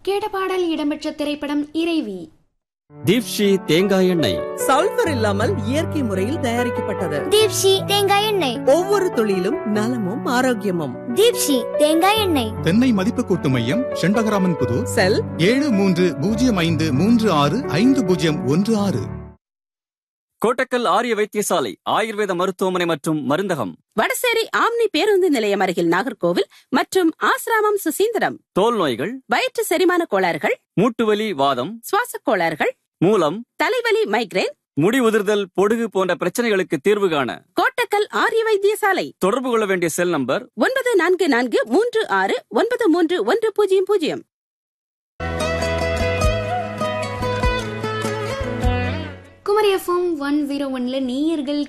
கேட்ட பாடல் இடம்பெற்ற திரைப்படம் இறைவி தீப்ஷி தேங்காய் எண்ணெய் சல்பர் இல்லாமல் இயற்கை முறையில் தயாரிக்கப்பட்டது தீப்ஷி தேங்காய் எண்ணெய் ஒவ்வொரு துளியிலும் நலமும் ஆரோக்கியமும் தீப்ஷி தேங்காய் எண்ணெய் தென்னை மதிப்பு கூட்டு மையம் செண்பகராமன் புது செல் ஏழு மூன்று பூஜ்ஜியம் ஐந்து மூன்று ஆறு ஐந்து பூஜ்ஜியம் ஒன்று ஆறு கோட்டக்கல் ஆரிய வைத்தியசாலை ஆயுர்வேத மருத்துவமனை மற்றும் மருந்தகம் வடசேரி ஆம்னி பேருந்து நிலையம் அருகில் நாகர்கோவில் மற்றும் ஆசிராமம் சுசீந்திரம் தோல் நோய்கள் வயிற்று செரிமான கோளாறுகள் மூட்டுவலி வாதம் சுவாச கோளாறுகள் மூலம் தலைவலி மைக்ரேன் முடி உதிர்தல் பொடுகு போன்ற பிரச்சனைகளுக்கு தீர்வு காண கோட்டக்கல் ஆரிய வைத்தியசாலை தொடர்பு கொள்ள வேண்டிய செல் நம்பர் ஒன்பது நான்கு நான்கு மூன்று ஆறு ஒன்பது மூன்று ஒன்று பூஜ்ஜியம் பூஜ்ஜியம் குமரி எஃப்எம் ஒன் ஜீரோ ஒன்ல நேயர்கள்